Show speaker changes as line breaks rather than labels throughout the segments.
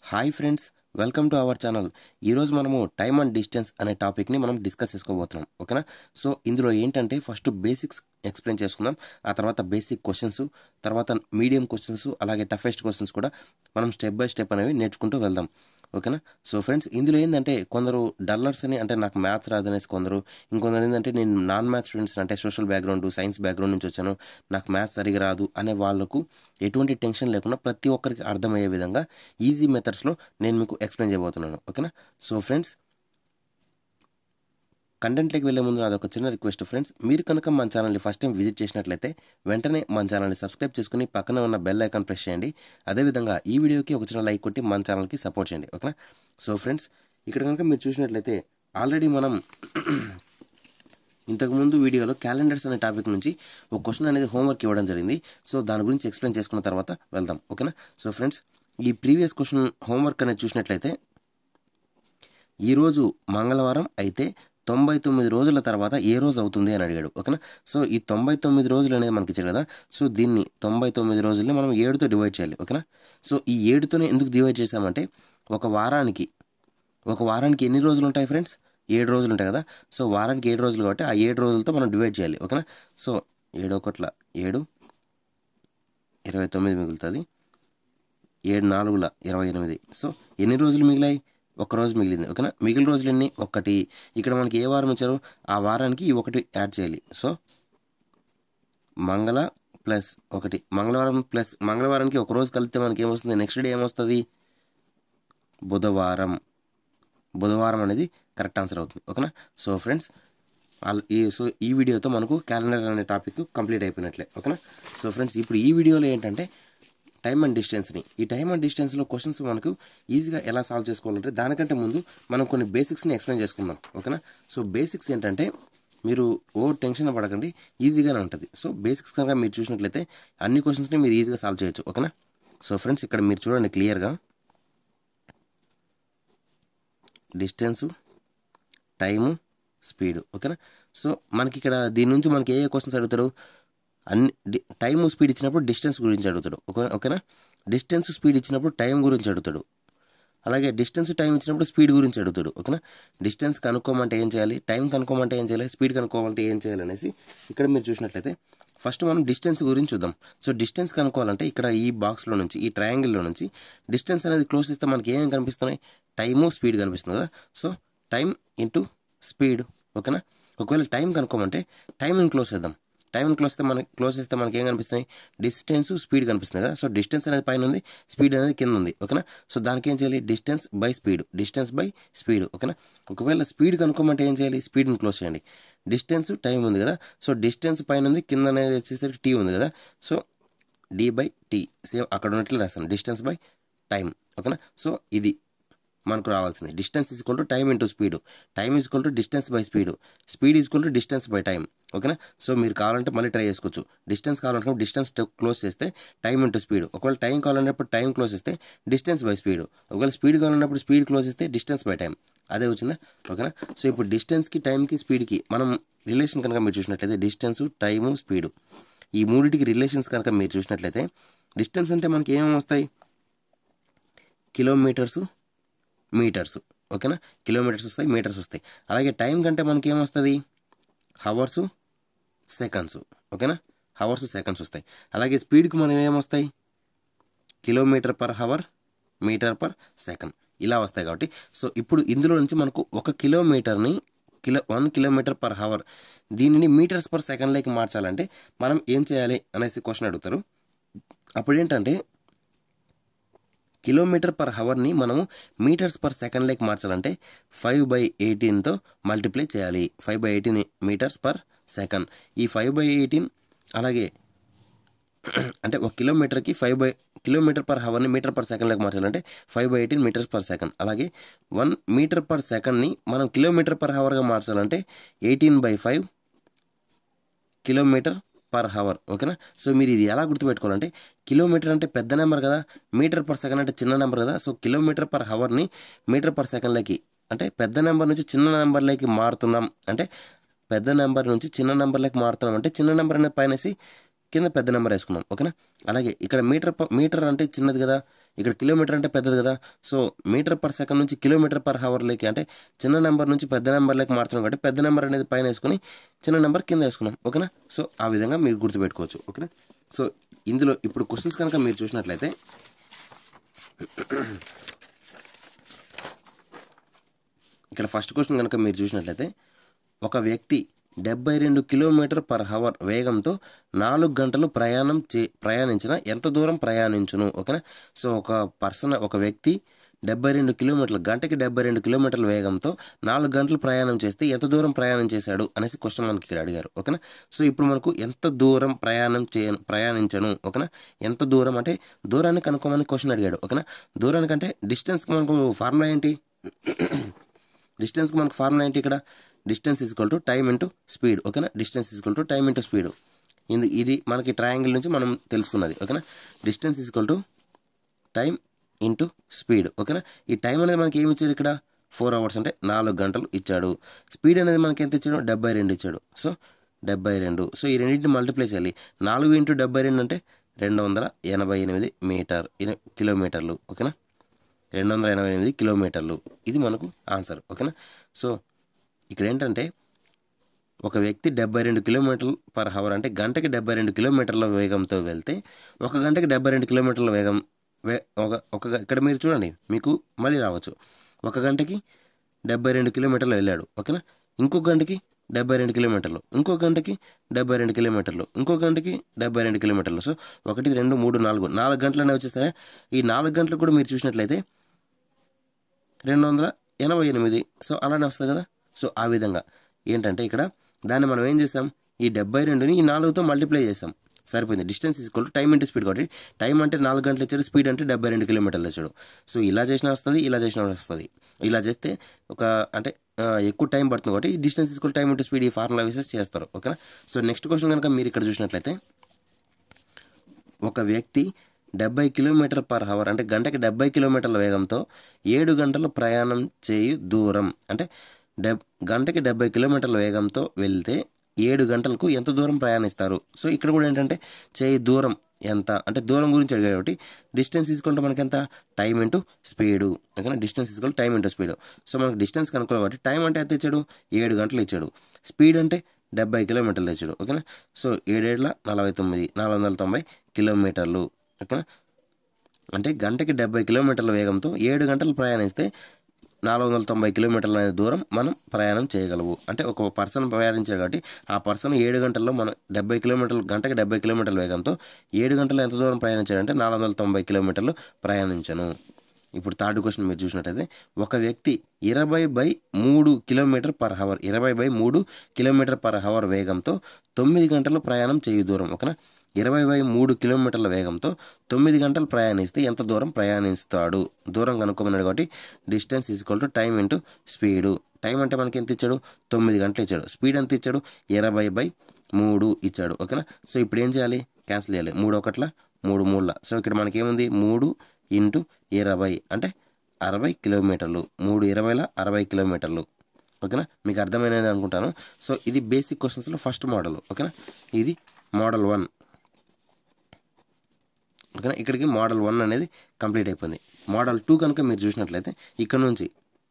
hi friends welcome to our channel ఈరోజు మనము time and distance అనే టాపిక్ని మనం డిస్కస్ చేసుకోబోతున్నాం ఓకేనా సో ఇందులో ఏంటంటే ఫస్ట్ బేసిక్స్ ఎక్స్ప్లెయిన్ చేసుకుందాం ఆ తర్వాత బేసిక్ క్వశ్చన్స్ తర్వాత మీడియం క్వశ్చన్స్ అలాగే టఫెస్ట్ క్వశ్చన్స్ కూడా మనం స్టెప్ బై స్టెప్ అనేవి నేర్చుకుంటూ వెళ్దాం ఓకేనా సో ఫ్రెండ్స్ ఇందులో ఏంటంటే కొందరు డల్లర్స్ అని అంటే నాకు మ్యాథ్స్ రాదనేసి కొందరు ఇంకొందరు ఏంటంటే నేను నాన్ మ్యాథ్స్ స్టూడెంట్స్ అంటే సోషల్ బ్యాక్గ్రౌండ్ సైన్స్ బ్యాక్గ్రౌండ్ నుంచి వచ్చాను నాకు మ్యాథ్స్ సరిగా రాదు అనే వాళ్ళకు ఎటువంటి టెన్షన్ లేకుండా ప్రతి ఒక్కరికి అర్థమయ్యే విధంగా ఈజీ మెథడ్స్లో నేను మీకు ఎక్స్ప్లెయిన్ చేయబోతున్నాను ఓకేనా సో ఫ్రెండ్స్ కంటెంట్లోకి వెళ్ళే ముందు నాది ఒక చిన్న రిక్వెస్ట్ ఫ్రెండ్స్ మీరు కనుక మన ఛానల్ని ఫస్ట్ టైం విజిట్ చేసినట్లయితే వెంటనే మన ఛానల్ని సబ్స్క్రైబ్ చేసుకుని పక్కన ఉన్న బెల్ ఐకాన్ ప్రెస్ చేయండి అదేవిధంగా ఈ వీడియోకి ఒక చిన్న లైక్ కొట్టి మన ఛానల్కి సపోర్ట్ చేయండి ఓకేనా సో ఫ్రెండ్స్ ఇక్కడ కనుక మీరు చూసినట్లయితే ఆల్రెడీ మనం ఇంతకుముందు వీడియోలో క్యాలెండర్స్ అనే టాపిక్ నుంచి ఒక క్వశ్చన్ అనేది హోంవర్క్ ఇవ్వడం జరిగింది సో దాని గురించి ఎక్స్ప్లెయిన్ చేసుకున్న తర్వాత వెళ్దాం ఓకేనా సో ఫ్రెండ్స్ ఈ ప్రీవియస్ క్వశ్చన్ హోంవర్క్ అనేది చూసినట్లయితే ఈరోజు మంగళవారం అయితే తొంభై తొమ్మిది రోజుల తర్వాత ఏ రోజు అవుతుంది అని అడిగాడు ఓకేనా సో ఈ తొంభై తొమ్మిది రోజులు అనేది మనకి ఇచ్చారు కదా సో దీన్ని తొంభై తొమ్మిది రోజుల్ని మనం ఏడుతో డివైడ్ చేయాలి ఓకేనా సో ఈ ఏడుతోనే ఎందుకు డివైడ్ చేసామంటే ఒక వారానికి ఒక వారానికి ఎన్ని రోజులు ఉంటాయి ఫ్రెండ్స్ ఏడు రోజులు ఉంటాయి కదా సో వారానికి ఏడు రోజులు కాబట్టి ఆ ఏడు రోజులతో మనం డివైడ్ చేయాలి ఓకేనా సో ఏడు ఒకట్ల ఏడు ఇరవై తొమ్మిది మిగులుతుంది ఏడు నాలుగుల ఇరవై ఎనిమిది సో ఎన్ని రోజులు మిగిలాయి ఒక రోజు మిగిలింది ఓకేనా మిగిలిన రోజులు ఎన్ని ఒకటి ఇక్కడ మనకి ఏ వారం ఇచ్చారో ఆ వారానికి ఈ ఒకటి యాడ్ చేయాలి సో మంగళ ప్లస్ ఒకటి మంగళవారం ప్లస్ మంగళవారానికి ఒక రోజు కలిపితే మనకి ఏమొస్తుంది నెక్స్ట్ డే ఏమొస్తుంది బుధవారం బుధవారం అనేది కరెక్ట్ ఆన్సర్ అవుతుంది ఓకేనా సో ఫ్రెండ్స్ ఆల్- ఈ సో ఈ వీడియోతో మనకు క్యాలెండర్ అనే టాపిక్ కంప్లీట్ అయిపోయినట్లే ఓకేనా సో ఫ్రెండ్స్ ఇప్పుడు ఈ వీడియోలో ఏంటంటే టైమ్ అండ్ డిస్టెన్స్ని ఈ టైమ్ అండ్ డిస్టెన్స్లో క్వశ్చన్స్ మనకు ఈజీగా ఎలా సాల్వ్ చేసుకోవాలంటే దానికంటే ముందు మనం కొన్ని బేసిక్స్ని ఎక్స్ప్లెయిన్ చేసుకుందాం ఓకేనా సో బేసిక్స్ ఏంటంటే మీరు ఓ టెన్షన్ పడకండి ఈజీగానే ఉంటుంది సో బేసిక్స్ కనుక మీరు చూసినట్లయితే అన్ని క్వశ్చన్స్ని మీరు ఈజీగా సాల్వ్ చేయొచ్చు ఓకేనా సో ఫ్రెండ్స్ ఇక్కడ మీరు చూడండి క్లియర్గా డిస్టెన్సు టైము స్పీడు ఓకేనా సో మనకి ఇక్కడ దీని నుంచి మనకి ఏ ఏ క్వశ్చన్స్ అడుగుతాడు అన్ని డి టైము స్పీడ్ ఇచ్చినప్పుడు డిస్టెన్స్ గురించి అడుగుతాడు ఓకే ఓకేనా డిస్టెన్స్ స్పీడ్ ఇచ్చినప్పుడు టైం గురించి అడుగుతాడు అలాగే డిస్టెన్స్ టైం ఇచ్చినప్పుడు స్పీడ్ గురించి అడుగుతాడు ఓకేనా డిస్టెన్స్ కనుక్కోమంటే ఏం చేయాలి టైం కనుక్కోమంటే ఏం చేయాలి స్పీడ్ కనుక్కోమంటే ఏం చేయాలి అనేసి ఇక్కడ మీరు చూసినట్లయితే ఫస్ట్ మనం డిస్టెన్స్ గురించి చూద్దాం సో డిస్టెన్స్ కనుక్కోవాలంటే ఇక్కడ ఈ బాక్స్లో నుంచి ఈ ట్రయాంగిల్లో నుంచి డిస్టెన్స్ అనేది క్లోజ్ చేస్తే మనకి ఏమేమి కనిపిస్తున్నాయి టైము స్పీడ్ కనిపిస్తుంది కదా సో టైం ఇంటూ స్పీడ్ ఓకేనా ఒకవేళ టైం కనుక్కోమంటే టైంని క్లోజ్ చేద్దాం టైంని క్లోజ్ చేస్తే మనకి క్లోజ్ చేస్తే మనకి ఏం కనిపిస్తాయి డిస్టెన్స్ స్పీడ్ కనిపిస్తుంది కదా సో డిస్టెన్స్ అనేది పైన ఉంది స్పీడ్ అనేది కింద ఉంది ఓకేనా సో దానికి ఏం చేయాలి distance by speed distance by speed ఓకేనా ఒకవేళ స్పీడ్ కనుక్కోమంటే ఏం చేయాలి స్పీడ్ని క్లోజ్ చేయండి డిస్టెన్స్ టైం ఉంది కదా సో డిస్టెన్స్ పైన ఉంది కింద అనేది వచ్చేసరికి టీ ఉంది కదా so D by T same అక్కడ ఉన్నట్లు రాస్తాను డిస్టెన్స్ బై టైం ఓకేనా సో ఇది మనకు రావాల్సింది distance equal to time into speed time equal to distance by speed speed equal to distance by time ఓకేనా సో మీరు కావాలంటే మళ్ళీ ట్రై చేసుకోవచ్చు డిస్టెన్స్ కావాలంటే డిస్టెన్స్ క్లోజ్ చేస్తే టైం ఇంటూ స్పీడ్ ఒకవేళ టైం కావాలన్నప్పుడు టైం క్లోజ్ చేస్తే డిస్టెన్స్ బై స్పీడ్ ఒకవేళ స్పీడ్ కావాలన్నప్పుడు స్పీడ్ క్లోజ్ చేస్తే డిస్టెన్స్ బై టైం అదే వచ్చిందా ఓకేనా సో ఇప్పుడు డిస్టెన్స్కి టైంకి స్పీడ్కి మనం రిలేషన్ కనుక మీరు చూసినట్లయితే డిస్టెన్స్ టైము స్పీడు ఈ మూడింటికి రిలేషన్స్ కనుక మీరు చూసినట్లయితే డిస్టెన్స్ అంటే మనకి ఏమేమి వస్తాయి కిలోమీటర్సు మీటర్స్ ఓకేనా కిలోమీటర్స్ వస్తాయి మీటర్స్ వస్తాయి అలాగే టైం కంటే మనకి ఏమొస్తుంది హవర్సు సెకండ్స్ ఓకేనా హవర్స్ సెకండ్స్ వస్తాయి అలాగే స్పీడ్కి మనం ఏమొస్తాయి kilometre per hour metre per second ఇలా వస్తాయి కాబట్టి సో ఇప్పుడు ఇందులో నుంచి మనకు ఒక కిలోమీటర్ని kilo one kilometre per hour దీనిని మీటర్స్ పర్ సెకండ్లోకి మార్చాలంటే మనం ఏం చేయాలి అనేసి క్వశ్చన్ అడుగుతారు అప్పుడు ఏంటంటే కిలోమీటర్ పర్ హవర్ని మనము మీటర్స్ పర్ సెకండ్లోకి మార్చాలంటే ఫైవ్ బై ఎయిటీన్తో మల్టిప్లై చేయాలి five by eighteen metres per second ఈ ఫైవ్ బై ఎయిటీన్ అలాగే అంటే ఒక కిలోమీటర్కి ఫైవ్ బై కిలోమీటర్ పర్ హవర్ని మీటర్ పర్ సెకండ్లోకి మార్చాలంటే five by eighteen metres per second అలాగే వన్ మీటర్ పర్ సెకండ్ని మనం కిలోమీటర్ పర్ హవర్గా మార్చాలంటే eighteen by five kilometre per hour ఓకేనా సో మీరు ఇది ఎలా గుర్తుపెట్టుకోవాలంటే కిలోమీటర్ అంటే పెద్ద నెంబర్ కదా మీటర్ పర్ సెకండ్ అంటే చిన్న నెంబర్ కదా సో కిలోమీటర్ పర్ హవర్ని మీటర్ పర్ సెకండ్లోకి అంటే పెద్ద నెంబర్ నుంచి చిన్న నెంబర్లోకి మారుతున్నాం అంటే పెద్ద నెంబర్ నుంచి చిన్న నెంబర్లోకి మారుతున్నాం అంటే చిన్న నెంబర్ అనేది పైనేసి కింద పెద్ద నెంబర్ వేసుకున్నాం ఓకేనా అలాగే ఇక్కడ మీటర్ ప- మీటర్ అంటే చిన్నది కదా ఇక్కడ కిలోమీటర్ అంటే పెద్దది కదా సో మీటర్ పర్ సెకండ్ నుంచి కిలోమీటర్ పర్ హవర్లోకి అంటే చిన్న నెంబర్ నుంచి పెద్ద నెంబర్లోకి మారుతున్నాం కాబట్టి పెద్ద నెంబర్ అనేది పైన వేసుకుని చిన్న నెంబర్ కింద వేసుకున్నాం ఓకేనా సో ఆ విధంగా మీరు గుర్తుపెట్టుకోవచ్చు ఓకేనా సో ఇందులో ఇప్పుడు క్వశ్చన్స్ కనుక మీరు చూసినట్లయితే ఇక్కడ ఫస్ట్ క్వశ్చన్ కనుక మీరు చూసినట్లయితే ఒక వ్యక్తి డెబ్బై రెండు కిలోమీటర్ పర్ హవర్ వేగంతో నాలుగు గంటలు ప్రయాణం చే ప్రయాణించిన ఎంత దూరం ప్రయాణించును ఓకేనా సో ఒక పర్సన్ ఒక వ్యక్తి డెబ్బై రెండు కిలోమీటర్లు గంటకి డెబ్బై రెండు కిలోమీటర్ల వేగంతో నాలుగు గంటలు ప్రయాణం చేస్తే ఎంత దూరం ప్రయాణం చేశాడు అనేసి క్వశ్చన్ మనకి ఇక్కడ అడిగారు ఓకేనా సో ఇప్పుడు మనకు ఎంత దూరం ప్రయాణం చే ప్రయాణించను ఓకేనా ఎంత దూరం అంటే దూరాన్ని కనుక్కోమని క్వశ్చన్ అడిగాడు ఓకేనా దూరానికంటే డిస్టెన్స్కి మనకు ఫార్ములా ఏంటి డిస్టెన్స్కి మనకు ఫార్ములా ఏంటి ఇక్కడ distance equal to time into speed ఓకేనా distance equal to time into speed ఇది ఇది మనకి ట్రయాంగిల్ నుంచి మనం తెలుసుకున్నది ఓకేనా distance equal to time into speed ఓకేనా ఈ టైం అనేది మనకి ఏమి ఇచ్చాడు ఇక్కడ ఫోర్ అవర్స్ అంటే నాలుగు గంటలు ఇచ్చాడు స్పీడ్ అనేది మనకి ఎంత ఇచ్చాడు డెబ్బై రెండు ఇచ్చాడు సో డెబ్బై రెండు సో ఈ రెండింటిని మల్టిప్లై చేయాలి నాలుగు ఇంటూ డెబ్బై రెండు అంటే రెండు వందల ఎనభై ఎనిమిది మీటర్ ఎన- కిలోమీటర్లు ఓకేనా రెండు వందల ఎనభై ఎనిమిది కిలోమీటర్లు ఇది మనకు ఆన్సర్ ఓకేనా సో ఇక్కడ ఏంటంటే ఒక వ్యక్తి డెబ్బై రెండు కిలోమీటర్లు పర్ హవర్ అంటే గంటకి డెబ్బై రెండు కిలోమీటర్ల వేగంతో వెళ్తే ఒక గంటకి డెబ్బై రెండు కిలోమీటర్ల వేగం వే ఒక ఒక గ- ఇక్కడ మీరు చూడండి మీకు మళ్ళీ రావచ్చు ఒక గంటకి డెబ్బై రెండు కిలోమీటర్లు వెళ్ళాడు ఓకేనా ఇంకో గంటకి డెబ్బై రెండు కిలోమీటర్లు ఇంకో గంటకి డెబ్బై రెండు కిలోమీటర్లు ఇంకో గంటకి డెబ్బై రెండు కిలోమీటర్లు సో ఒకటి రెండు మూడు నాలుగు నాలుగు గంటలనే వచ్చేసరే ఈ నాలుగు గంటలు కూడా మీరు చూసినట్లయితే రెండు వందల ఎనభై ఎనిమిది సో అలానే వస్తుంది కదా సో ఆ విధంగా ఏంటంటే ఇక్కడ దాన్ని మనం ఏం చేసాం ఈ డెబ్బై రెండుని ఈ నాలుగుతో మల్టిప్లై చేసాం సరిపోయింది distance equal to time into speed కాబట్టి టైం అంటే నాలుగు గంటలు ఇచ్చాడు స్పీడ్ అంటే డెబ్బై రెండు కిలోమీటర్లు ఇచ్చాడు సో ఇలా చేసినా వస్తుంది ఇలా చేసినా వస్తుంది ఇలా చేస్తే ఒక అంటే ఆ, ఎక్కువ టైం పడుతుంది కాబట్టి ఈ distance equal time into speed ఈ ఫార్ములా వేసేసి చేస్తారు ఓకేనా సో నెక్స్ట్ క్వశ్చన్ కనుక మీరు ఇక్కడ చూసినట్లయితే ఒక వ్యక్తి డెబ్బై కిలోమీటర్ పర్ హవర్ అంటే గంటకి డెబ్బై కిలోమీటర్ల వేగంతో ఏడు గంటలు ప్రయాణం చేయు దూరం అంటే డెబ్ గంటకి డెబ్బై కిలోమీటర్ల వేగంతో వెళ్తే ఏడు గంటలకు ఎంత దూరం ప్రయాణిస్తారు సో ఇక్కడ కూడా ఏంటంటే చేయి దూరం ఎంత అంటే దూరం గురించి అడిగాడు కాబట్టి డిస్టెన్స్ తీసుకుంటే మనకి ఎంత టైం ఇంటూ స్పీడు ఓకేనా డిస్టెన్స్ తీసుకోవాలి టైం ఇంటూ స్పీడ్ సో మనకి డిస్టెన్స్ కనుక్కోవాలి కాబట్టి టైం అంటే ఎంత ఇచ్చాడు ఏడు గంటలు ఇచ్చాడు స్పీడ్ అంటే డెబ్బై కిలోమీటర్లు ఇచ్చాడు ఓకేనా సో ఏడేళ్ల నలభై తొమ్మిది నాలుగు వందల తొంభై కిలోమీటర్లు ఓకేనా అంటే గంటకి డెబ్బై కిలోమీటర్ల వేగంతో ఏడు గంటలు ప్రయాణిస్తే నాలుగు వందల తొంభై కిలోమీటర్ల అనే దూరం మనం ప్రయాణం చేయగలవు అంటే ఒక పర్సన్ ప్రయాణించాడు కాబట్టి ఆ పర్సన్ ఏడు గంటల్లో మనం డెబ్బై కిలోమీటర్లు గంటకి డెబ్బై కిలోమీటర్ల వేగంతో ఏడు గంటలు ఎంత దూరం ప్రయాణించాడంటే నాలుగు వందల తొంభై కిలోమీటర్లు ప్రయాణించను ఇప్పుడు థర్డ్ క్వశ్చన్ మీరు చూసినట్టయితే ఒక వ్యక్తి ఇరవై బై మూడు కిలోమీటర్ పర్ హవర్ ఇరవై బై మూడు కిలోమీటర్ పర్ హవర్ వేగంతో తొమ్మిది గంటలు ప్రయాణం చేయు దూరం ఓకేనా ఇరవై బై మూడు కిలోమీటర్ల వేగంతో తొమ్మిది గంటలు ప్రయాణిస్తే ఎంత దూరం ప్రయాణిస్తాడు దూరం కనుక్కోమన్నాడు కాబట్టి distance equal to time into speed time అంటే మనకి ఎంత ఇచ్చాడు తొమ్మిది గంటలు ఇచ్చాడు స్పీడ్ ఎంత ఇచ్చాడు ఇరవై బై మూడు ఇచ్చాడు ఓకేనా సో ఇప్పుడు ఏం చేయాలి క్యాన్సిల్ చేయాలి మూడు ఒకట్ల మూడు మూడుల సో ఇక్కడ మనకి ఏముంది మూడు ఇంటూ ఇరవై అంటే అరవై కిలోమీటర్లు మూడు ఇరవైల అరవై కిలోమీటర్లు ఓకేనా మీకు అర్థమైనది అనుకుంటాను సో ఇది బేసిక్ క్వశ్చన్స్లో ఫస్ట్ మోడల్ ఓకేనా ఇది మోడల్ వన్ ఓకేనా ఇక్కడికి మోడల్ వన్ అనేది కంప్లీట్ అయిపోయింది మోడల్ టూ కనుక మీరు చూసినట్లయితే ఇక్కడ నుంచి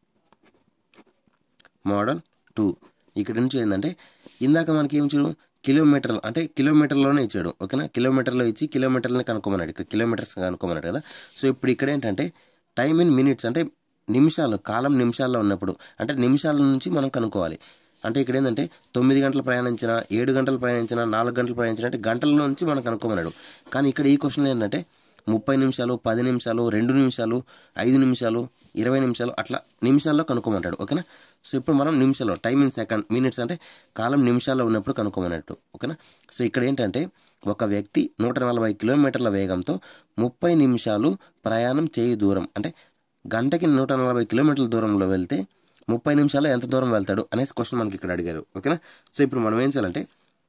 మోడల్ టూ ఇక్కడ నుంచి ఏంటంటే ఇందాక మనకి ఏం ఇచ్చాడు కిలోమీటర్లు అంటే కిలోమీటర్లోనే ఇచ్చాడు ఓకేనా కిలోమీటర్లో ఇచ్చి కిలోమీటర్లని కనుక్కోమన్నాడు ఇక్కడ కిలోమీటర్స్ కనుక్కోమన్నాడు కదా సో ఇప్పుడు ఇక్కడ ఏంటంటే టైం ఇన్ మినిట్స్ అంటే నిమిషాలు కాలం నిమిషాల్లో ఉన్నప్పుడు అంటే నిమిషాల నుంచి మనం కనుక్కోవాలి అంటే ఇక్కడ ఏంటంటే తొమ్మిది గంటలు ప్రయాణించిన ఏడు గంటలు ప్రయాణించిన నాలుగు గంటలు ప్రయాణించిన అంటే గంటల నుంచి మనం కనుక్కోమన్నాడు కానీ ఇక్కడ ఈ క్వశ్చన్ ఏంటంటే ముప్పై నిమిషాలు పది నిమిషాలు రెండు నిమిషాలు ఐదు నిమిషాలు ఇరవై నిమిషాలు అట్లా నిమిషాల్లో కనుక్కోమంటాడు ఓకేనా సో ఇప్పుడు మనం నిమిషాల్లో టైం ఇన్ సెకండ్ మినిట్స్ అంటే కాలం నిమిషాల్లో ఉన్నప్పుడు కనుక్కోమన్నట్టు ఓకేనా సో ఇక్కడ ఏంటంటే ఒక వ్యక్తి నూట నలభై కిలోమీటర్ల వేగంతో ముప్పై నిమిషాలు ప్రయాణం చేయు దూరం అంటే గంటకి నూట నలభై కిలోమీటర్ల దూరంలో వెళ్తే ముప్పై నిమిషాల్లో ఎంత దూరం వెళ్తాడు అనేసి క్వశ్చన్ మనకి ఇక్కడ అడిగారు ఓకేనా సో ఇప్పుడు మనం ఏం చేయాలంటే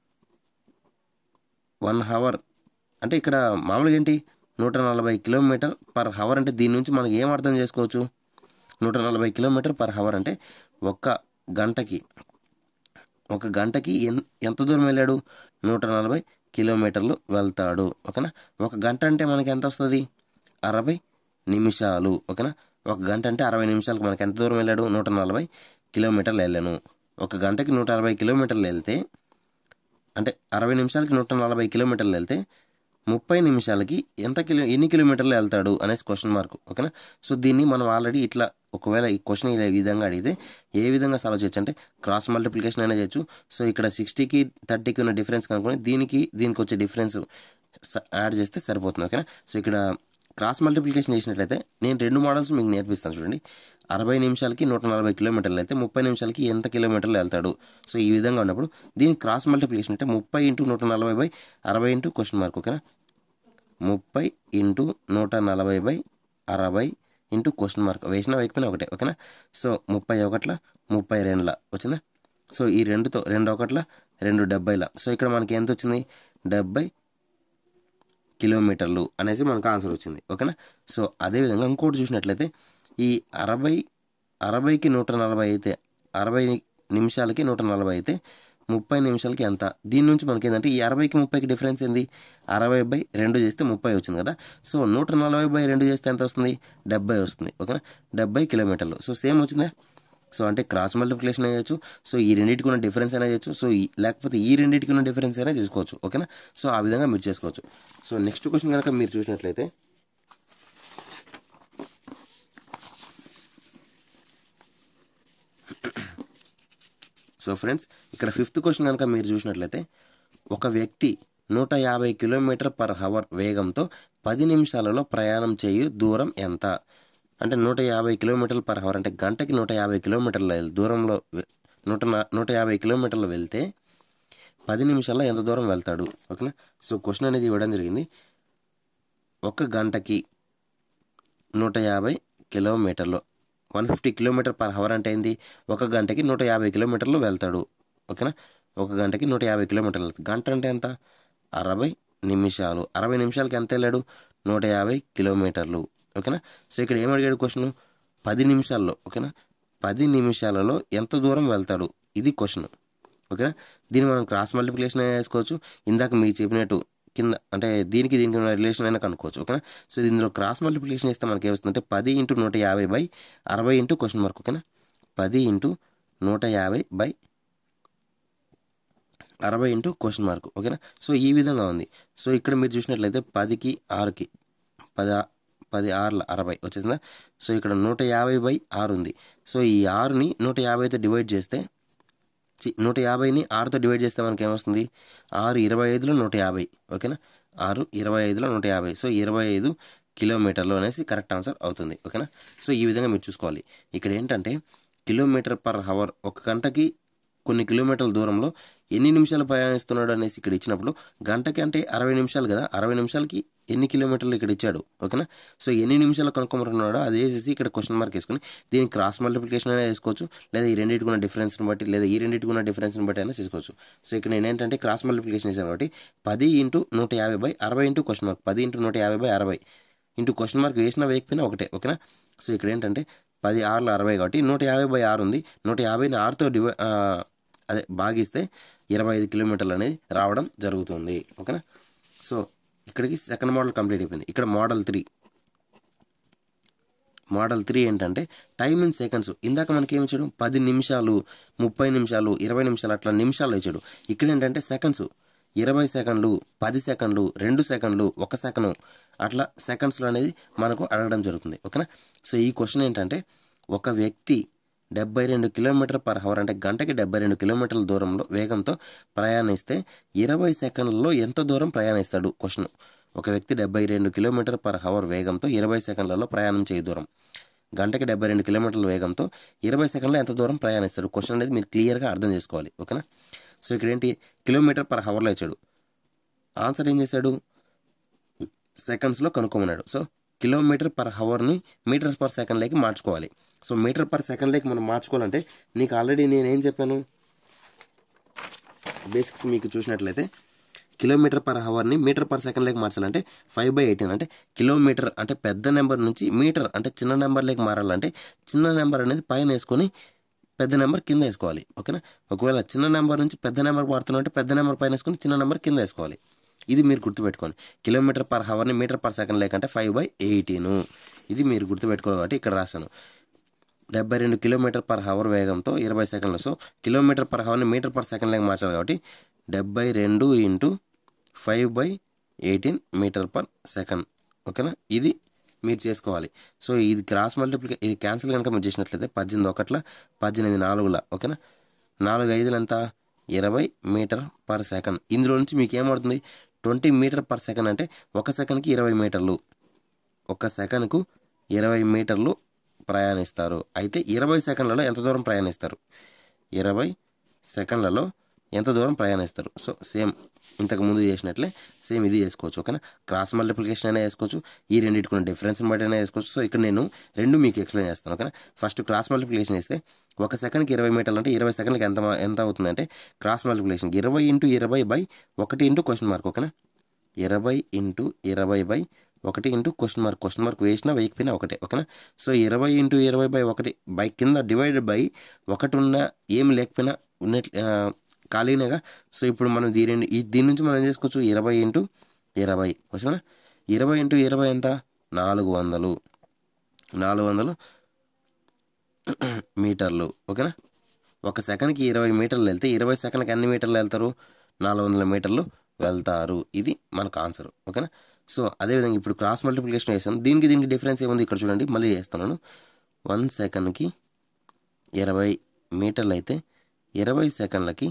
వన్ హవర్ అంటే ఇక్కడ మామూలుగా ఏంటి నూట నలభై కిలోమీటర్ పర్ హవర్ అంటే దీని నుంచి మనకి ఏం అర్థం చేసుకోవచ్చు నూట నలభై కిలోమీటర్ పర్ హవర్ అంటే ఒక్క గంటకి ఒక గంటకి ఎన్ ఎంత దూరం వెళ్ళాడు నూట నలభై కిలోమీటర్లు వెళ్తాడు ఓకేనా ఒక గంట అంటే మనకి ఎంత వస్తుంది అరవై నిమిషాలు ఓకేనా ఒక గంట అంటే అరవై నిమిషాలకు మనకి ఎంత దూరం వెళ్ళాడు నూట నలభై కిలోమీటర్లు వెళ్ళాను ఒక గంటకి నూట అరవై కిలోమీటర్లు వెళ్తే అంటే అరవై నిమిషాలకి నూట నలభై కిలోమీటర్లు వెళ్తే ముప్పై నిమిషాలకి ఎంత కిలో ఎన్ని కిలోమీటర్లు వెళ్తాడు అనేసి క్వశ్చన్ మార్క్ ఓకేనా సో దీన్ని మనం ఆల్రెడీ ఇట్లా ఒకవేళ ఈ క్వశ్చన్ ఇలా ఈ విధంగా అడిగితే ఏ విధంగా సాల్వ్ చేయొచ్చు అంటే క్రాస్ మల్టిప్లికేషన్ అయినా చేయొచ్చు సో ఇక్కడ సిక్స్టీకి థర్టీకి ఉన్న డిఫరెన్స్ కనుక్కొని దీనికి దీనికి వచ్చే డిఫరెన్స్ యాడ్ చేస్తే సరిపోతుంది ఓకేనా సో ఇక్కడ క్రాస్ మల్టిప్లికేషన్ చేసినట్లయితే నేను రెండు మోడల్స్ మీకు నేర్పిస్తాను చూడండి అరవై నిమిషాలకి నూట నలభై కిలోమీటర్లు అయితే ముప్పై నిమిషాలకి ఎంత కిలోమీటర్లు వెళ్తాడు సో ఈ విధంగా ఉన్నప్పుడు దీని క్రాస్ మల్టిప్లికేషన్ అంటే ముప్పై ఇంటూ నూట నలభై బై అరవై ఇంటూ క్వశ్చన్ మార్క్ ఓకేనా ముప్పై ఇంటూ నూట నలభై బై అరవై ఇంటూ క్వశ్చన్ మార్క్ వేసినా వేయకపోయినా ఒకటే ఓకేనా సో ముప్పై ఒకట్ల ముప్పై రెండుల వచ్చిందా సో ఈ రెండుతో రెండు ఒకట్ల రెండు డెబ్బైల సో ఇక్కడ మనకి ఎంత వచ్చింది డెబ్బై కిలోమీటర్లు అనేసి మనకు ఆన్సర్ వచ్చింది ఓకేనా సో అదేవిధంగా ఇంకోటి చూసినట్లయితే ఈ అరవై అరవైకి నూట నలభై అయితే అరవై నిమిషాలకి నూట నలభై అయితే ముప్పై నిమిషాలకి ఎంత దీని నుంచి మనకి ఏంటంటే ఈ అరవైకి ముప్పైకి డిఫరెన్స్ ఏంది అరవై బై రెండు చేస్తే ముప్పై వచ్చింది కదా సో నూట నలభై బై రెండు చేస్తే ఎంత వస్తుంది డెబ్బై వస్తుంది ఓకేనా డెబ్బై కిలోమీటర్లు సో సేమ్ వచ్చిందా సో అంటే క్రాస్ మల్టిప్లికేషన్ చేయొచ్చు సో ఈ రెండింటికి ఉన్న డిఫరెన్స్ అయినా చేయొచ్చు సో ఈ లేకపోతే ఈ రెండింటికి ఉన్న డిఫరెన్స్ అయినా చేసుకోవచ్చు ఓకేనా సో ఆ విధంగా మీరు చేసుకోవచ్చు సో నెక్స్ట్ క్వశ్చన్ కనుక మీరు చూసినట్లయితే సో ఫ్రెండ్స్ ఇక్కడ ఫిఫ్త్ క్వశ్చన్ కనుక మీరు చూసినట్లయితే ఒక వ్యక్తి నూట యాభై కిలోమీటర్ పర్ హవర్ వేగంతో పది నిమిషాలలో ప్రయాణం చేయు దూరం ఎంత అంటే నూట యాభై కిలోమీటర్ల పర్ హవర్ అంటే గంటకి నూట యాభై కిలోమీటర్ల దూరంలో వె- నూట నా- నూట యాభై కిలోమీటర్లు వెళ్తే పది నిమిషాల్లో ఎంత దూరం వెళ్తాడు ఓకేనా సో క్వశ్చన్ అనేది ఇవ్వడం జరిగింది ఒక గంటకి నూట యాభై కిలోమీటర్లు one fifty kilometre per hour అంటే ఏంది ఒక గంటకి నూట యాభై కిలోమీటర్లు వెళ్తాడు ఓకేనా ఒక గంటకి నూట యాభై కిలోమీటర్లు గంట అంటే ఎంత అరవై నిమిషాలు అరవై నిమిషాలకి ఎంత వెళ్ళాడు నూట యాభై కిలోమీటర్లు ఓకేనా సో ఇక్కడ ఏం అడిగాడు క్వశ్చన్ పది నిమిషాల్లో ఓకేనా పది నిమిషాలలో ఎంత దూరం వెళ్తాడు ఇది క్వశ్చన్ ఓకేనా దీన్ని మనం క్రాస్ మల్టిప్లికేషన్ అయినా వేసుకోవచ్చు ఇందాక మీకు చెప్పినట్టు కింద అంటే దీనికి దీనికి ఉన్న రిలేషన్ అయినా కనుక్కోవచ్చు ఓకేనా సో ఇందులో క్రాస్ మల్టిప్లికేషన్ చేస్తే మనకి ఏమొస్తుందంటే పది ఇంటూ నూట యాభై బై అరవై ఇంటూ క్వశ్చన్ మార్క్ ఓకేనా పది ఇంటూ నూట యాభై బై అరవై ఇంటూ క్వశ్చన్ మార్క్ ఓకేనా సో ఈ విధంగా ఉంది సో ఇక్కడ మీరు చూసినట్లయితే పదికి ఆరుకి పది పది ఆరుల అరవై వచ్చేసిందా సో ఇక్కడ నూట యాభై బై ఆరు ఉంది సో ఈ ఆరుని నూట యాభైతో డివైడ్ చేస్తే చి- నూట యాభైని ఆరుతో డివైడ్ చేస్తే మనకి ఏమొస్తుంది ఆరు ఇరవై ఐదులో నూట యాభై ఓకేనా ఆరు ఇరవై ఐదులో నూట యాభై సో ఇరవై ఐదు కిలోమీటర్లు అనేసి కరెక్ట్ ఆన్సర్ అవుతుంది ఓకేనా సో ఈ విధంగా మీరు చూసుకోవాలి ఇక్కడ ఏంటంటే కిలోమీటర్ పర్ హవర్ ఒక గంటకి కొన్ని కిలోమీటర్ల దూరంలో ఎన్ని నిమిషాలు ప్రయాణిస్తున్నాడు అనేసి ఇక్కడ ఇచ్చినప్పుడు గంటకి అంటే అరవై నిమిషాలు కదా అరవై నిమిషాలకి ఎన్ని కిలోమీటర్లు ఇక్కడ ఇచ్చాడు ఓకేనా సో ఎన్ని నిమిషాలు కనుక్కోమంటున్నాడో అది వేసేసి ఇక్కడ క్వశ్చన్ మార్క్ వేసుకుని దీనికి క్రాస్ మల్టిప్లికేషన్ అయినా వేసుకోవచ్చు లేదా ఈ రెండింటికి ఉన్న డిఫరెన్స్ని బట్టి లేదా ఈ రెండింటికి ఉన్న డిఫరెన్స్ని బట్టి అయినా చేసుకోవచ్చు సో ఇక్కడ నేను ఏంటంటే క్రాస్ మల్టిప్లికేషన్ చేశాను కాబట్టి పది ఇంటూ నూట యాభై బై అరవై ఇంటూ క్వశ్చన్ మార్క్ పది ఇంటూ నూట యాభై బై అరవై ఇంటూ క్వశ్చన్ మార్క్ వేసినా వేయకపోయినా ఒకటే ఓకేనా సో ఇక్కడ ఏంటంటే పది ఆరులో అరవై కాబట్టి నూట యాభై బై ఆరు ఉంది నూట యాభైని ఆరుతో డివై ఆ, అదే భాగిస్తే ఇరవై ఐదు కిలోమీటర్లు అనేది రావడం జరుగుతుంది ఓకేనా సో ఇక్కడికి సెకండ్ మోడల్ కంప్లీట్ అయిపోయింది ఇక్కడ మోడల్ త్రీ మోడల్ త్రీ ఏంటంటే టైమ్ ఇన్ సెకండ్స్ ఇందాక మనకి ఏమి ఇచ్చాడు పది నిమిషాలు ముప్పై నిమిషాలు ఇరవై నిమిషాలు అట్లా నిమిషాలు ఇచ్చాడు ఇక్కడ ఏంటంటే సెకండ్స్ ఇరవై సెకండ్లు పది సెకండ్లు రెండు సెకండ్లు ఒక సెకండ్ అట్లా సెకండ్స్లో అనేది మనకు అడగడం జరుగుతుంది ఓకేనా సో ఈ క్వశ్చన్ ఏంటంటే ఒక వ్యక్తి డెబ్బై రెండు కిలోమీటర్ పర్ అవర్ అంటే గంటకి డెబ్బై రెండు కిలోమీటర్ల దూరంలో వేగంతో ప్రయాణిస్తే ఇరవై సెకండ్లలో ఎంత దూరం ప్రయాణిస్తాడు క్వశ్చన్ ఒక వ్యక్తి డెబ్బై రెండు కిలోమీటర్ పర్ అవర్ వేగంతో ఇరవై సెకండ్లలో ప్రయాణం చేయ దూరం గంటకి డెబ్బై రెండు కిలోమీటర్ల వేగంతో ఇరవై సెకండ్లో ఎంత దూరం ప్రయాణిస్తాడు క్వశ్చన్ అనేది మీరు క్లియర్గా అర్థం చేసుకోవాలి ఓకేనా సో ఇక్కడ ఏంటి కిలోమీటర్ పర్ అవర్లో ఇచ్చాడు ఆన్సర్ ఏం చేశాడు సెకండ్స్లో కనుక్కోమన్నాడు సో కిలోమీటర్ పర్ అవర్ని మీటర్స్ పర్ సెకండ్లోకి మార్చుకోవాలి సో మీటర్ పర్ సెకండ్లోకి మనం మార్చుకోవాలంటే నీకు ఆల్రెడీ నేను ఏం చెప్పాను బేసిక్స్ మీకు చూసినట్లయితే కిలోమీటర్ పర్ అవర్ని మీటర్ పర్ సెకండ్లోకి మార్చాలంటే ఫైవ్ బై ఎయిటీన్ అంటే కిలోమీటర్ అంటే పెద్ద నెంబర్ నుంచి మీటర్ అంటే చిన్న నెంబర్లోకి మారాలంటే చిన్న నెంబర్ అనేది పైన వేసుకొని పెద్ద నెంబర్ కింద వేసుకోవాలి ఓకేనా ఒకవేళ చిన్న నెంబర్ నుంచి పెద్ద నెంబర్ మారుతున్నాం అంటే పెద్ద నెంబర్ పైన వేసుకొని చిన్న నెంబర్ కింద వేసుకోవాలి ఇది మీరు గుర్తుపెట్టుకోండి కిలోమీటర్ పర్ అవర్ని మీటర్ పర్ సెకండ్ లేకంటే ఫైవ్ బై ఎయిటీన్ ఇది మీరు గుర్తుపెట్టుకోవాలి కాబట్టి ఇక్కడ రాశాను డెబ్బై రెండు కిలోమీటర్ పర్ హవర్ వేగంతో ఇరవై సెకండ్లు సో కిలోమీటర్ పర్ హవర్ని మీటర్ పర్ సెకండ్ లాగా మార్చాలి కాబట్టి డెబ్బై రెండు into five by eighteen metre per second ఓకేనా ఇది మీరు చేసుకోవాలి సో ఇది క్రాస్ మల్టిప్లికే ఇది క్యాన్సిల్ కనుక మీరు చేసినట్లయితే పద్దెనిమిది ఒకట్ల పద్దెనిమిది నాలుగుల ఓకేనా నాలుగు ఐదులు ఎంత ఇరవై మీటర్ పర్ సెకండ్ ఇందులో నుంచి మీకు ఏమవుతుంది ట్వంటీ మీటర్ పర్ సెకండ్ అంటే ఒక సెకండ్కి ఇరవై మీటర్లు ఒక సెకండ్కు ఇరవై మీటర్లు ప్రయాణిస్తారు అయితే ఇరవై సెకండ్లలో ఎంత దూరం ప్రయాణిస్తారు ఇరవై సెకండ్లలో ఎంత దూరం ప్రయాణిస్తారు సో సేమ్ ఇంతకు ముందు చేసినట్లే సేమ్ ఇది చేసుకోవచ్చు ఓకేనా క్రాస్ మల్టిప్లికేషన్ అయినా చేసుకోవచ్చు ఈ రెండింటికున్న డిఫరెన్స్ని బట్టి అయినా చేసుకోవచ్చు సో ఇక్కడ నేను రెండు మీకు ఎక్స్ప్లెయిన్ చేస్తాను ఓకేనా ఫస్ట్ క్రాస్ మల్టిప్లికేషన్ చేస్తే ఒక సెకండ్కి ఇరవై మీటర్లు అంటే ఇరవై సెకండ్కి ఎంత మా- ఎంత అవుతుందంటే క్రాస్ మల్టిప్లికేషన్ ఇరవై ఇంటూ ఇరవై బై ఒకటి ఇంటూ క్వశ్చన్ మార్క్ ఓకేనా ఇరవై ఇంటూ ఇరవై బై ఒకటి into question mark question mark వేసినా వేయకపోయినా ఒకటే ఓకేనా సో ఇరవై ఇంటూ ఇరవై బై ఒకటి బై కింద డివైడెడ్ బై ఒకటి ఉన్నా ఏం లేకపోయినా ఉన్నట్ ఆ, ఖాళీనేగా సో ఇప్పుడు మనం దీని ఈ దీని నుంచి మనం ఏం చేసుకోవచ్చు ఇరవై ఇంటూ ఇరవై వచ్చేనా ఇరవై ఇంటూ ఇరవై ఎంత నాలుగు వందలు నాలుగు వందలు మీటర్లు ఓకేనా ఒక సెకండ్కి ఇరవై మీటర్లు వెళ్తే ఇరవై సెకండ్కి ఎన్ని మీటర్లు వెళ్తారు నాలుగు వందల మీటర్లు వెళ్తారు ఇది మనకు ఆన్సర్ ఓకేనా సో అదేవిధంగా ఇప్పుడు క్రాస్ మల్టిప్లికేషన్ చేస్తాను దీనికి దీనికి డిఫరెన్స్ ఏముంది ఇక్కడ చూడండి మళ్ళీ చేస్తున్నాను వన్ సెకండ్కి ఇరవై మీటర్లు అయితే ఇరవై సెకండ్లకి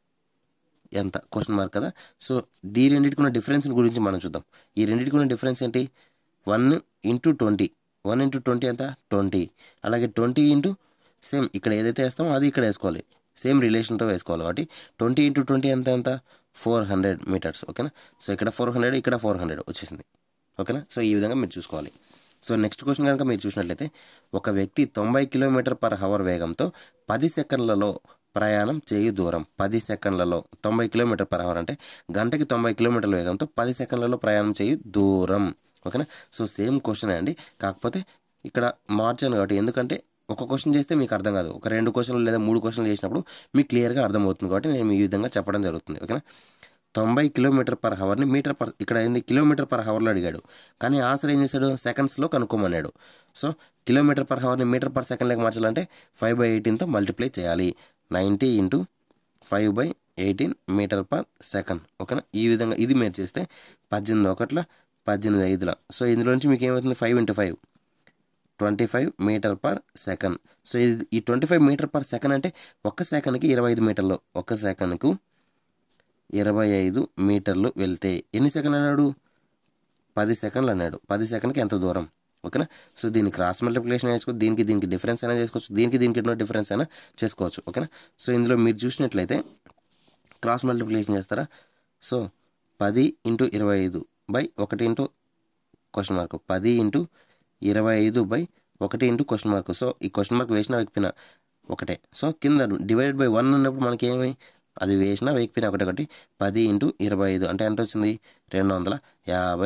ఎంత క్వశ్చన్ మార్క్ కదా సో దీ రెండింటికి ఉన్న డిఫరెన్స్ గురించి మనం చూద్దాం ఈ రెండింటికి ఉన్న డిఫరెన్స్ ఏంటి one into twenty one into twenty ఎంత ట్వంటీ అలాగే ట్వంటీ ఇంటూ సేమ్ ఇక్కడ ఏదైతే వేస్తామో అది ఇక్కడ వేసుకోవాలి సేమ్ రిలేషన్తో వేసుకోవాలి కాబట్టి ట్వంటీ ఇంటూ ట్వంటీ ఎంత ఎంత ఫోర్ హండ్రెడ్ మీటర్స్ ఓకేనా సో ఇక్కడ ఫోర్ హండ్రెడ్ ఇక్కడ ఫోర్ హండ్రెడ్ వచ్చేసింది ఓకేనా సో ఈ విధంగా మీరు చూసుకోవాలి సో నెక్స్ట్ క్వశ్చన్ కనుక మీరు చూసినట్లయితే ఒక వ్యక్తి తొంభై కిలోమీటర్ పర్ హవర్ వేగంతో పది సెకండ్లలో ప్రయాణం చేయు దూరం పది సెకండ్లలో తొంభై కిలోమీటర్ పర్ అవర్ అంటే గంటకి తొంభై కిలోమీటర్ల వేగంతో పది సెకండ్లలో ప్రయాణం చేయు దూరం ఓకేనా సో సేమ్ క్వశ్చన్ అండి కాకపోతే ఇక్కడ మార్చాను కాబట్టి ఎందుకంటే ఒక క్వశ్చన్ చేస్తే మీకు అర్థం కాదు ఒక రెండు క్వశ్చన్లు లేదా మూడు క్వశ్చన్లు చేసినప్పుడు మీకు క్లియర్గా అర్థమవుతుంది కాబట్టి నేను ఈ విధంగా చెప్పడం జరుగుతుంది ఓకేనా తొంభై కిలోమీటర్ పర్ హవర్ని మీటర్ పర్ ఇక్కడ ఏంది కిలోమీటర్ పర్ హవర్లో అడిగాడు కానీ ఆన్సర్ ఏం చేశాడు సెకండ్స్లో కనుక్కోమన్నాడు సో కిలోమీటర్ పర్ హవర్ని మీటర్ పర్ సెకండ్లోకి మార్చాలంటే ఫైవ్ బై ఎయిటీన్తో మల్టిప్లై చేయాలి ninety into five by eighteen metre per second ఓకేనా ఈ విధంగా ఇది మీరు చేస్తే పద్దెనిమిది ఒకట్ల పద్దెనిమిది ఐదుల సో ఇందులో నుంచి మీకు ఏమవుతుంది five into five twenty five metre per second so ఇది ఈ twenty five metre per second అంటే ఒక్క సెకండ్కి ఇరవై ఐదు మీటర్లు ఒక్క సెకండ్కు ఇరవై ఐదు మీటర్లు వెళ్తే ఎన్ని సెకండ్లు అన్నాడు పది సెకండ్లు అన్నాడు పది సెకండ్కి ఎంత దూరం ఓకేనా సో దీన్ని క్రాస్ మల్టిప్లికేషన్ చేసుకోవచ్చు దీనికి దీనికి డిఫరెన్స్ అయినా చేసుకోవచ్చు దీనికి దీనికి ఎన్నో డిఫరెన్స్ అయినా చేసుకోవచ్చు ఓకేనా సో ఇందులో మీరు చూసినట్లయితే క్రాస్ మల్టిప్లికేషన్ చేస్తారా సో పది ఇంటూ ఇరవై ఐదు బై ఒకటి ఇంటూ క్వశ్చన్ మార్క్ పది ఇంటూ ఇరవై ఐదు బై ఒకటి ఇంటూ క్వశ్చన్ మార్క్ సో ఈ క్వశ్చన్ మార్క్ వేసినా వేయకపోయినా ఒకటే సో కింద డివైడెడ్ బై వన్ ఉన్నప్పుడు మనకి ఏమి అది వేసినా వేయకపోయినా ఒకటి ఒకటి పది ఇంటూ ఇరవై ఐదు అంటే ఎంత వచ్చింది రెండు వందల యాభై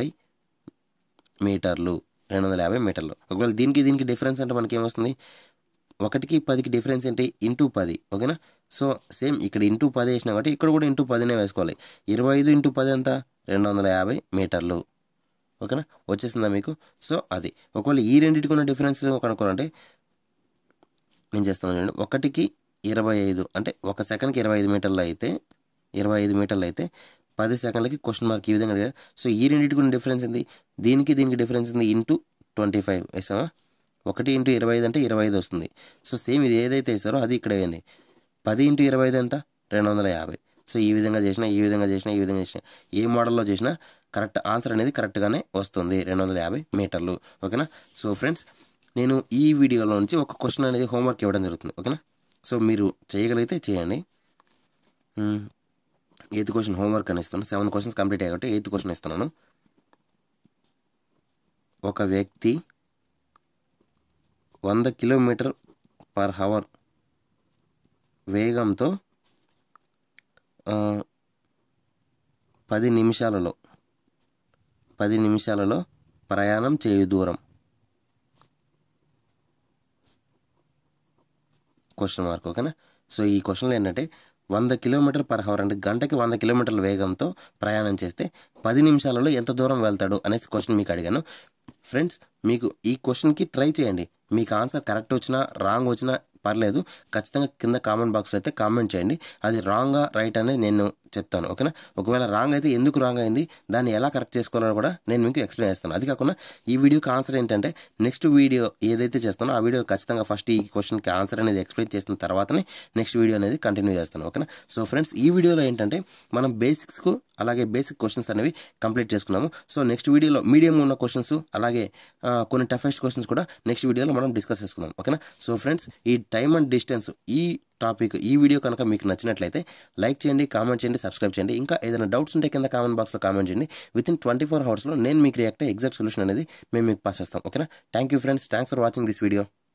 మీటర్లు రెండు వందల యాభై మీటర్లు ఒకవేళ దీనికి దీనికి డిఫరెన్స్ అంటే మనకి ఏమొస్తుంది ఒకటికి పదికి డిఫరెన్స్ ఏంటి ఇంటూ పది ఓకేనా సో సేమ్ ఇక్కడ ఇంటూ పది వేసినా కాబట్టి ఇక్కడ కూడా ఇంటూ పదినే వేసుకోవాలి ఇరవై ఐదు ఇంటూ పది ఎంత రెండు వందల యాభై మీటర్లు ఓకేనా వచ్చేసిందా మీకు సో అది ఒకవేళ ఈ రెండింటికి ఉన్న డిఫరెన్స్ కనుక్కోవాలంటే నేను చేస్తాను చూడండి ఒకటికి ఇరవై ఐదు అంటే ఒక సెకండ్కి ఇరవై ఐదు మీటర్లు అయితే ఇరవై ఐదు మీటర్లు అయితే పది సెకండ్లకి క్వశ్చన్ మార్క్ ఈ విధంగా అడిగారు సో ఈ రెండింటికి ఉన్న డిఫరెన్స్ ఏంది దీనికి దీనికి డిఫరెన్స్ ఉంది ఇంటూ ట్వంటీ ఫైవ్ వేసామా ఒకటి ఇంటూ ఇరవై ఐదు అంటే ఇరవై ఐదు వస్తుంది సో సేమ్ ఇది ఏదైతే వేసారో అది ఇక్కడ వేయండి పది ఇంటూ ఇరవై ఐదు ఎంత రెండు వందల యాభై సో ఈ విధంగా చేసినా ఈ విధంగా చేసినా ఈ విధంగా చేసినా ఏ మోడల్లో చేసినా కరెక్ట్ ఆన్సర్ అనేది కరెక్ట్గానే వస్తుంది రెండు వందల యాభై మీటర్లు ఓకేనా సో ఫ్రెండ్స్ నేను ఈ వీడియోలో నుంచి ఒక క్వశ్చన్ అనేది హోంవర్క్ ఇవ్వడం జరుగుతుంది ఓకేనా సో మీరు చేయగలిగితే చేయండి ఎయిత్ క్వశ్చన్ హోంవర్క్ అని ఇస్తున్నాను సెవెన్ క్వశ్చన్స్ కంప్లీట్ అయ్యాయి కాబట్టి ఎయిత్ క్వశ్చన్ ఇస్తున్నాను ఒక వ్యక్తి వంద కిలోమీటర్ పర్ హవర్ వేగంతో ఆ, పది నిమిషాలలో పది నిమిషాలలో ప్రయాణం చేయు దూరం క్వశ్చన్ మార్క్ ఓకేనా సో ఈ క్వశ్చన్లో ఏంటంటే వంద కిలోమీటర్ పర్ హవర్ అంటే గంటకి వంద కిలోమీటర్ల వేగంతో ప్రయాణం చేస్తే పది నిమిషాలలో ఎంత దూరం వెళ్తాడు అనేసి క్వశ్చన్ మీకు అడిగాను ఫ్రెండ్స్ మీకు ఈ క్వశ్చన్కి ట్రై చేయండి మీకు ఆన్సర్ కరెక్ట్ వచ్చినా రాంగ్ వచ్చినా పర్లేదు ఖచ్చితంగా కింద కామెంట్ బాక్స్లో అయితే కామెంట్ చేయండి అది రాంగా రైట్ అనేది నేను చెప్తాను ఓకేనా ఒకవేళ రాంగ్ అయితే ఎందుకు రాంగ్ అయింది దాన్ని ఎలా కరెక్ట్ చేసుకోవాలో కూడా నేను మీకు ఎక్స్ప్లెయిన్ చేస్తాను అది కాకుండా ఈ వీడియోకి ఆన్సర్ ఏంటంటే నెక్స్ట్ వీడియో ఏదైతే చేస్తానో ఆ వీడియో ఖచ్చితంగా ఫస్ట్ ఈ క్వశ్చన్కి ఆన్సర్ అనేది ఎక్స్ప్లెయిన్ చేసిన తర్వాతనే నెక్స్ట్ వీడియో అనేది కంటిన్యూ చేస్తాను ఓకేనా సో ఫ్రెండ్స్ ఈ వీడియోలో ఏంటంటే మనం బేసిక్స్కు అలాగే బేసిక్ క్వశ్చన్స్ అనేవి కంప్లీట్ చేసుకున్నాము సో నెక్స్ట్ వీడియోలో మీడియం ఉన్న క్వశ్చన్స్ అలాగే ఆ, కొన్ని టఫెస్ట్ క్వశ్చన్స్ కూడా నెక్స్ట్ వీడియోలో మనం డిస్కస్ చేసుకుందాం ఓకేనా సో ఫ్రెండ్స్ ఈ టైమ్ అండ్ డిస్టెన్స్ ఈ టాపిక్ ఈ వీడియో కనుక మీకు నచ్చినట్లయితే లైక్ చేయండి కామెంట్ చేయండి సబ్స్క్రైబ్ చేయండి ఇంకా ఏదైనా డౌట్స్ ఉంటే కింద కామెంట్ బాక్స్లో కామెంట్ చేయండి విత్ ఇన్ ట్వంటీ ఫోర్ అవర్స్లో నేను మీకు రియాక్ట్ ఎగ్జాక్ట్ సొల్యూషన్ అనేది మేము మీకు పాస్ చేస్తాం ఓకేనా thank you friends thanks for watching this video